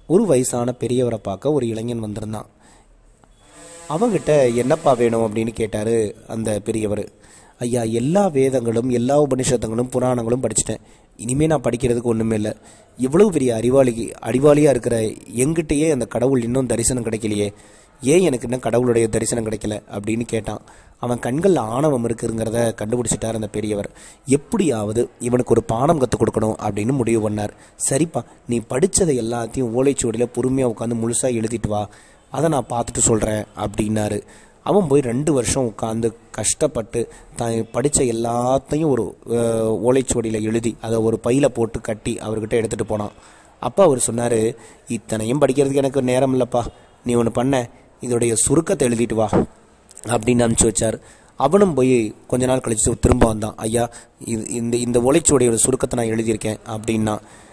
ஒரு வயசான பெரியவரை பார்க்க ஒரு இளைஞன் வந்திருந்தான் அவங்கிட்ட என்னப்பா வேணும் அப்படின்னு கேட்டாரு அந்த பெரியவர் ஐயா எல்லா வேதங்களும் எல்லா உபனிஷத்துங்களும் புராணங்களும் படிச்சிட்டேன் இனிமே நான் படிக்கிறதுக்கு ஒண்ணுமே இல்லை இவ்வளவு பெரிய அறிவாளி அறிவாளியா இருக்கிற எங்கிட்டயே அந்த கடவுள் இன்னும் தரிசனம் கிடைக்கலையே ஏன் எனக்கு இன்னும் கடவுளுடைய தரிசனம் கிடைக்கல அப்படின்னு கேட்டான் அவன் கண்கள்ல ஆணவம் இருக்குங்கிறத கண்டுபிடிச்சிட்டார் அந்த பெரியவர் எப்படியாவது இவனுக்கு ஒரு பாடம் கற்றுக் கொடுக்கணும் அப்படின்னு முடிவு பண்ணார் சரிப்பா நீ படிச்சதை எல்லாத்தையும் ஓலைச்சுவடியில் பொறுமையாக உட்காந்து முழுசா எழுதிட்டு வா அதை நான் பார்த்துட்டு சொல்கிறேன் அப்படின்னாரு அவன் போய் ரெண்டு வருஷம் உட்காந்து கஷ்டப்பட்டு தான் படித்த எல்லாத்தையும் ஒரு அஹ், ஓலைச்சுவடியில் எழுதி அதை ஒரு பையில் போட்டு கட்டி அவர்கிட்ட எடுத்துகிட்டு போனான் அப்பா அவர் சொன்னார் இத்தனையும் படிக்கிறதுக்கு எனக்கு நேரம் இல்லைப்பா நீ ஒன்று பண்ண இதோடைய சுருக்கத்தை எழுதிட்டு வா அப்படின்னு அனுப்பிச்சு வச்சார் அவனும் போய் கொஞ்ச நாள் கழிச்சு திரும்ப வந்தான் ஐயா இது இந்த இந்த ஓலைச்சுவடியோட சுருக்கத்தை நான் எழுதியிருக்கேன் அப்படின்னா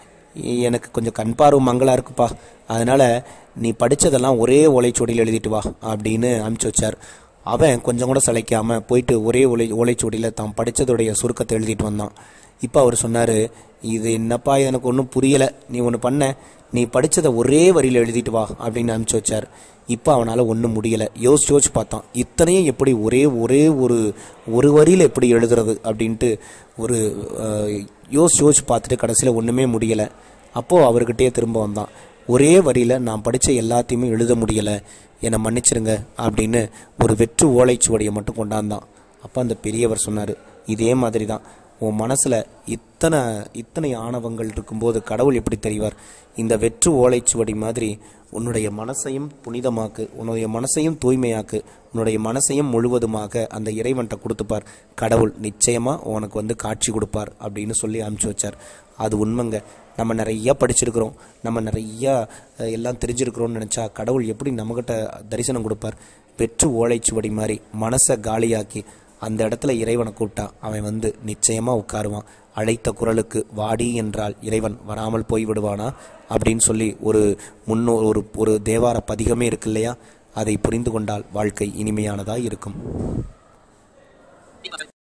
எனக்கு கொஞ்சம் கண் பார்வை மங்களா இருக்குப்பா அதனால நீ படிச்சதெல்லாம் ஒரே ஓலைச்சுவடியில் எழுதிட்டு வா அப்படின்னு அனுப்பிச்சு வச்சார் அவன் கொஞ்சம் கூட சளைக்காம போயிட்டு ஒரே ஓலை ஓலைச்சுவடியில் தான் படிச்சதுடைய சுருக்கத்தை எழுதிட்டு வந்தான் இப்போ அவர் சொன்னார் இது என்னப்பா இது எனக்கு ஒன்றும் புரியலை நீ ஒன்று பண்ண நீ படிச்சதை ஒரே வரியில் எழுதிட்டு வா அப்படின்னு அனுப்பிச்சு வச்சார் இப்போ அவனால் ஒன்றும் முடியலை யோசிச்சு யோசிச்சு பார்த்தான் இத்தனையும் எப்படி ஒரே ஒரே ஒரு ஒரு வரியில் எப்படி எழுதுறது அப்படின்ட்டு ஒரு அஹ், யோசிச்சு யோசிச்சு பார்த்துட்டு கடைசியில் ஒன்றுமே முடியலை அப்போது அவர்கிட்டயே திரும்ப வந்தான் ஒரே வரியில் நான் படித்த எல்லாத்தையுமே எழுத முடியலை என்னை மன்னிச்சிருங்க அப்படின்னு ஒரு வெற்று ஓலைச்சுவடியை மட்டும் கொண்டாந்தான் அப்போ அந்த பெரியவர் சொன்னார் இதே மாதிரி தான் உன் மனசில் இத்தனை இத்தனை ஆணவங்கள் இருக்கும்போது கடவுள் எப்படி தெரிவார் இந்த வெற்று ஓலைச்சுவடி மாதிரி உன்னுடைய மனசையும் புனிதமாக்கு உன்னுடைய மனசையும் தூய்மையாக்கு உன்னுடைய மனசையும் முழுவதுமாக அந்த இறைவன்கிட்ட கொடுத்துப்பார் கடவுள் நிச்சயமா உனக்கு வந்து காட்சி கொடுப்பார் அப்படின்னு சொல்லி அனுப்பிச்சு வச்சார் அது உண்மைங்க நம்ம நிறைய படிச்சிருக்கிறோம் நம்ம நிறைய அஹ், எல்லாம் தெரிஞ்சிருக்கிறோம்னு நினைச்சா கடவுள் எப்படி நம்மகிட்ட தரிசனம் கொடுப்பார் வெற்று ஓலைச்சுவடி மாதிரி மனசை காலியாக்கி அந்த இடத்துல இறைவனை கூப்பிட்டா அவன் வந்து நிச்சயமா உட்காருவான் அழைத்த குரலுக்கு வாடி என்றால் இறைவன் வராமல் போய் விடுவானா அப்படின்னு சொல்லி ஒரு முன்னோ ஒரு ஒரு தேவார பதிகமே இருக்கு இல்லையா அதை புரிந்து கொண்டால் வாழ்க்கை இனிமையானதா இருக்கும்